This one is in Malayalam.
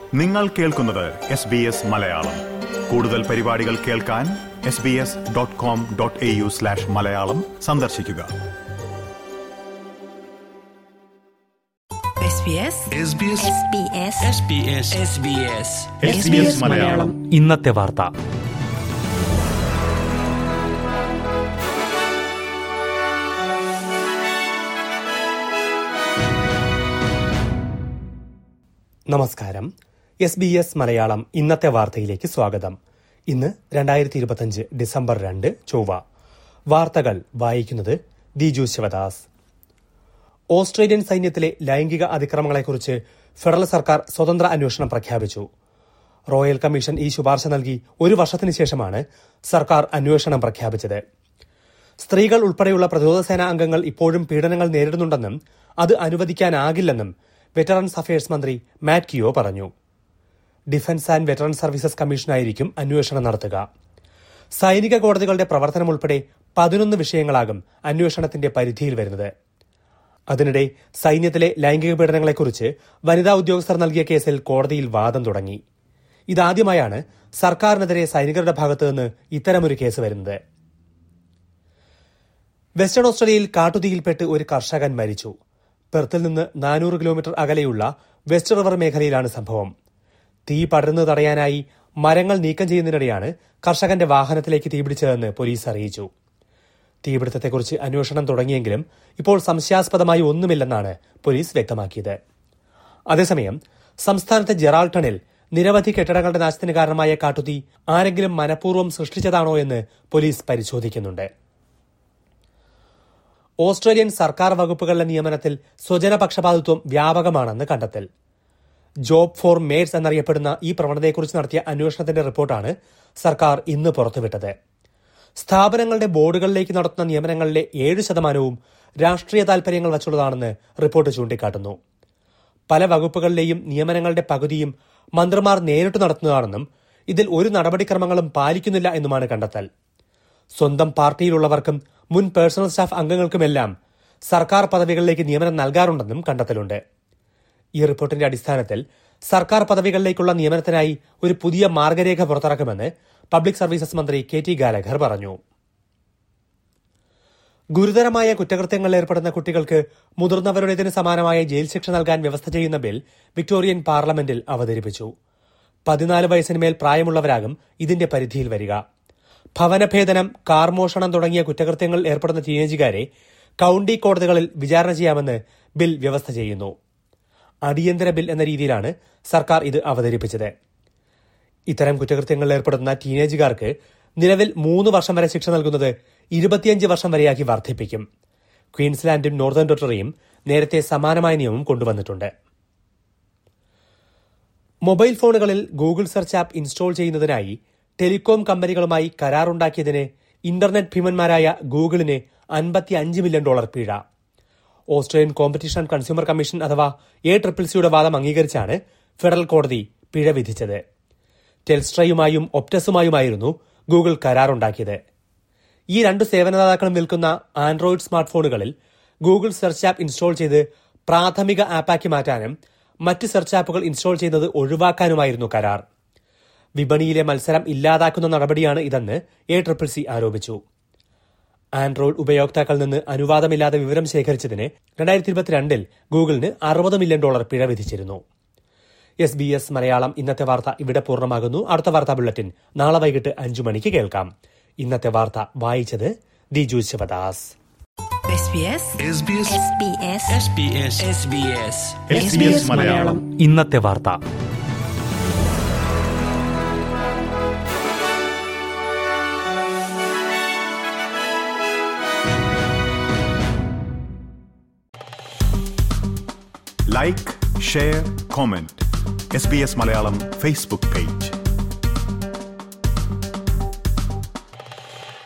നിങ്ങൾ കേൾക്കുന്നത് എസ് ബി എസ് മലയാളം കൂടുതൽ പരിപാടികൾ കേൾക്കാൻ S B S dot com dot A U slash Malayalam സന്ദർശിക്കുക SBS SBS SBS SBS SBS SBS Malayalam ഇന്നത്തെ വാർത്ത നമസ്കാരം എസ് ബി എസ് മലയാളം ഇന്നത്തെ വാർത്തയിലേക്ക് സ്വാഗതം ഇന്ന് രണ്ടായിരത്തി ഇരുപത്തിയഞ്ച് ഡിസംബർ രണ്ട് ചൊവ്വ വാർത്തകൾ വായിക്കുന്നത് ദിജു ശിവദാസ് ഓസ്ട്രേലിയൻ സൈന്യത്തിലെ ലൈംഗിക അതിക്രമങ്ങളെക്കുറിച്ച് ഫെഡറൽ സർക്കാർ സ്വതന്ത്ര അന്വേഷണം പ്രഖ്യാപിച്ചു റോയൽ കമ്മീഷൻ ഈ ശുപാർശ നൽകി ഒരു വർഷത്തിന് ശേഷമാണ് സർക്കാർ അന്വേഷണം പ്രഖ്യാപിച്ചത് സ്ത്രീകൾ ഉൾപ്പെടെയുള്ള പ്രതിരോധ സേനാ അംഗങ്ങൾ ഇപ്പോഴും പീഡനങ്ങൾ നേരിടുന്നുണ്ടെന്നും അത് അനുവദിക്കാനാകില്ലെന്നും വെറ്ററൻസ് അഫയേഴ്സ് മന്ത്രി മാറ്റ് കിയോ പറഞ്ഞു ഡിഫൻസ് ആൻഡ് വെറ്ററൻ സർവീസസ് കമ്മീഷനായിരിക്കും അന്വേഷണം നടത്തുക സൈനിക കോടതികളുടെ പ്രവർത്തനം ഉൾപ്പെടെ പതിനൊന്ന് വിഷയങ്ങളാകും അന്വേഷണത്തിന്റെ പരിധിയിൽ വരുന്നത് അതിനിടെ സൈന്യത്തിലെ ലൈംഗിക പീഡനങ്ങളെക്കുറിച്ച് വനിതാ ഉദ്യോഗസ്ഥർ നൽകിയ കേസിൽ കോടതിയിൽ വാദം തുടങ്ങി ഇതാദ്യമായാണ് സർക്കാരിനെതിരെ സൈനികരുടെ ഭാഗത്തുനിന്ന് ഇത്തരമൊരു കേസ് വരുന്നത് വെസ്റ്റേൺ ഓസ്ട്രേലിയയിൽ കാട്ടുതീയിൽപ്പെട്ട് ഒരു കർഷകൻ മരിച്ചു പെർത്തിൽ നിന്ന് നാനൂറ് കിലോമീറ്റർ അകലെയുള്ള വെസ്റ്റ് റിവർ മേഖലയിലാണ് സംഭവം തീ പടരുന്നത് തടയാനായി മരങ്ങൾ നീക്കം ചെയ്യുന്നതിനിടെയാണ് കർഷകന്റെ വാഹനത്തിലേക്ക് തീപിടിച്ചതെന്ന് പോലീസ് അറിയിച്ചു തീപിടുത്തത്തെക്കുറിച്ച് അന്വേഷണം തുടങ്ങിയെങ്കിലും ഇപ്പോൾ സംശയാസ്പദമായി ഒന്നുമില്ലെന്നാണ് പോലീസ് വ്യക്തമാക്കിയത് അതേസമയം സംസ്ഥാനത്തെ ജെറാൾട്ടണിൽ നിരവധി കെട്ടിടങ്ങളുടെ നാശത്തിന് കാരണമായ കാട്ടുതീ ആരെങ്കിലും മനഃപൂർവ്വം സൃഷ്ടിച്ചതാണോ എന്ന് പോലീസ് പരിശോധിക്കുന്നുണ്ട് ഓസ്ട്രേലിയൻ സർക്കാർ വകുപ്പുകളുടെ നിയമനത്തിൽ സ്വജനപക്ഷപാതിത്വം വ്യാപകമാണെന്ന് കണ്ടെത്തൽ ജോബ് ഫോർ മേഡ്സ് എന്നറിയപ്പെടുന്ന ഈ പ്രവണതയെക്കുറിച്ച് നടത്തിയ അന്വേഷണത്തിന്റെ റിപ്പോർട്ടാണ് സർക്കാർ ഇന്ന് പുറത്തുവിട്ടത് സ്ഥാപനങ്ങളുടെ ബോർഡുകളിലേക്ക് നടത്തുന്ന നിയമനങ്ങളിലെ ഏഴ് ശതമാനവും രാഷ്ട്രീയ താൽപര്യങ്ങൾ വച്ചുള്ളതാണെന്ന് റിപ്പോർട്ട് ചൂണ്ടിക്കാട്ടുന്നു പല വകുപ്പുകളിലെയും നിയമനങ്ങളുടെ പകുതിയും മന്ത്രിമാർ നേരിട്ട് നടത്തുന്നതാണെന്നും ഇതിൽ ഒരു നടപടിക്രമങ്ങളും പാലിക്കുന്നില്ല എന്നുമാണ് കണ്ടെത്തൽ സ്വന്തം പാർട്ടിയിലുള്ളവർക്കും മുൻ പേഴ്സണൽ സ്റ്റാഫ് അംഗങ്ങൾക്കുമെല്ലാം സർക്കാർ പദവികളിലേക്ക് നിയമനം നൽകാറുണ്ടെന്നും കണ്ടെത്തലുണ്ട് ഈ റിപ്പോർട്ടിന്റെ അടിസ്ഥാനത്തിൽ സർക്കാർ പദവികളിലേക്കുള്ള നിയമനത്തിനായി ഒരു പുതിയ മാർഗരേഖ പുറത്തിറക്കുമെന്ന് പബ്ലിക് സർവീസസ് മന്ത്രി കെ ടി ഗാലഘർ പറഞ്ഞു ഗുരുതരമായ കുറ്റകൃത്യങ്ങളിൽ ഏർപ്പെടുന്ന കുട്ടികൾക്ക് മുതിർന്നവരുടേതിന് സമാനമായ ജയിൽ ശിക്ഷ നൽകാൻ വ്യവസ്ഥ ചെയ്യുന്ന ബിൽ വിക്ടോറിയൻ പാർലമെന്റിൽ അവതരിപ്പിച്ചു പതിനാല് വയസ്സിന് മേൽ പ്രായമുള്ളവരാകും ഇതിന്റെ പരിധിയിൽ വരിക ഭവനഭേദനം കാർ മോഷണം തുടങ്ങിയ കുറ്റകൃത്യങ്ങളിൽ ഏർപ്പെടുന്ന ടീനേജുകാരെ കൌണ്ടി കോടതികളിൽ വിചാരണ ചെയ്യാമെന്ന് ബിൽ വ്യവസ്ഥ ചെയ്യുന്നു അടിയന്തര ബിൽ എന്ന രീതിയിലാണ് സർക്കാർ ഇത് അവതരിപ്പിച്ചത് ഇത്തരം കുറ്റകൃത്യങ്ങളിൽ ഏർപ്പെടുന്ന ടീനേജുകാർക്ക് നിലവിൽ മൂന്ന് വർഷം വരെ ശിക്ഷ നൽകുന്നത് ഇരുപത്തിയഞ്ച് വർഷം വരെയാക്കി വർദ്ധിപ്പിക്കും ക്വീൻസ്ലാൻഡും നോർത്തേൺ ടെറിട്ടറിയും നേരത്തെ സമാനമായ നിയമം കൊണ്ടുവന്നിട്ടുണ്ട് മൊബൈൽ ഫോണുകളിൽ ഗൂഗിൾ സെർച്ച് ആപ്പ് ഇൻസ്റ്റാൾ ചെയ്യുന്നതിനായി ടെലികോം കമ്പനികളുമായി കരാറുണ്ടാക്കിയതിന് ഇന്റർനെറ്റ് ഭീമന്മാരായ ഗൂഗിളിന് അൻപത്തി അഞ്ച് മില്യൺ ഡോളർ പിഴ Australian competition and consumer commission അഥവാ എ ട്രിപ്പിൾ സിയുടെ വാദം അംഗീകരിച്ചാണ് ഫെഡറൽ കോടതി പിഴ വിധിച്ചത് ടെൽസ്ട്രയുമായും ഒപ്റ്റസുമായുമായിരുന്നു ഗൂഗിൾ കരാറുണ്ടാക്കിയത് ഈ രണ്ട് സേവനദാതാക്കളും വിൽക്കുന്ന ആൻഡ്രോയിഡ് സ്മാർട്ട് ഫോണുകളിൽ ഗൂഗിൾ സെർച്ച് ആപ്പ് ഇൻസ്റ്റാൾ ചെയ്ത് പ്രാഥമിക ആപ്പാക്കി മാറ്റാനും മറ്റ് സെർച്ച് ആപ്പുകൾ ഇൻസ്റ്റാൾ ചെയ്യുന്നത് ഒഴിവാക്കാനുമായിരുന്നു കരാർ വിപണിയിലെ മത്സരം ഇല്ലാതാക്കുന്ന നടപടിയാണ് ഇതെന്ന് എ ട്രിപ്പിൾ സി ആരോപിച്ചു ആൻഡ്രോയിഡ് ഉപയോക്താക്കളിൽ നിന്ന് അനുവാദമില്ലാതെ വിവരം ശേഖരിച്ചതിന് രണ്ടായിരത്തി ഇരുപത്തിരണ്ടിൽ ഗൂഗിളിന് അറുപത് മില്യൺ ഡോളർ പിഴ വിധിച്ചിരുന്നു എസ് ബി എസ് മലയാളം ഇന്നത്തെ വാർത്ത ഇവിടെ പൂർണ്ണമാകുന്നു അടുത്ത വാർത്താ ബുള്ളറ്റിൻ നാളെ വൈകിട്ട് അഞ്ചു മണിക്ക് കേൾക്കാം ഇന്നത്തെ വാർത്ത വായിച്ചത് Diju Sivadas SBS SBS SBS SBS SBS SBS Malayalam ഇന്നത്തെ വാർത്ത like share comment S B S Malayalam Facebook page